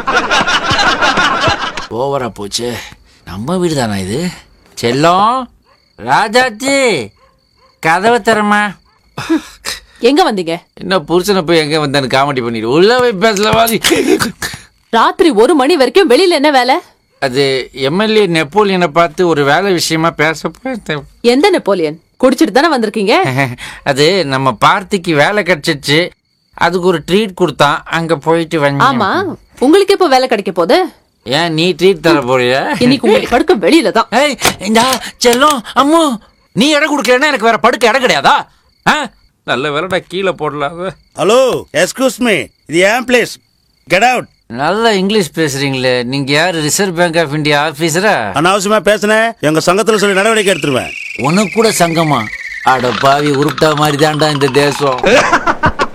ஓவரா போச்சு நம்ம வீடு தானா இது செல்லம் ராஜாச்சி கதவை தரமா எங்க வந்தீங்க என்ன புருஷனை போய் எங்க வந்தான்னு காமெடி பண்ணிடு உள்ள போய் பேசலவாதி ராத்திரி ஒரு மணி வரைக்கும் வெளியில என்ன வேலை அது எம்எல்ஏ நெப்போலியனை பார்த்து ஒரு வேலை விஷயமா பேச போயிருந்தேன் எந்த நெப்போலியன் குடிச்சிட்டு தானே வந்திருக்கீங்க அது நம்ம பார்ட்டிக்கு வேலை கிடைச்சிச்சு அதுக்கு ஒரு ட்ரீட் கொடுத்தான் அங்க போயிட்டு வந்து ஆமா உங்களுக்கு எப்போ வேலை கிடைக்க போகுது ஏன் நீ ட்ரீட் தர போறியா இன்னைக்கு உங்களுக்கு படுக்க வெளியில தான் ஏய் இந்தா செல்லம் அம்மு நீ இடம் கொடுக்கலன்னா எனக்கு வேற படுக்க இடம் கிடையாதா ஆ? நல்ல வேலைடா கீழே போடலாம் ஹலோ எஸ்கூஸ் மீ இது ஏன் பிளேஸ் கெட் அவுட் நல்ல இங்கிலீஷ் பேசுறீங்களே நீங்க யாரு ரிசர்வ் பேங்க் ஆஃப் இந்தியா ஆபீசரா அனாவசியமா பேசுனேன் எங்க சங்கத்துல சொல்லி நடவடிக்கை எடுத்துருவேன் உனக்கு கூட சங்கமா அட பாவி உருப்பிட்டா மாதிரி தான்டா இந்த தேசம்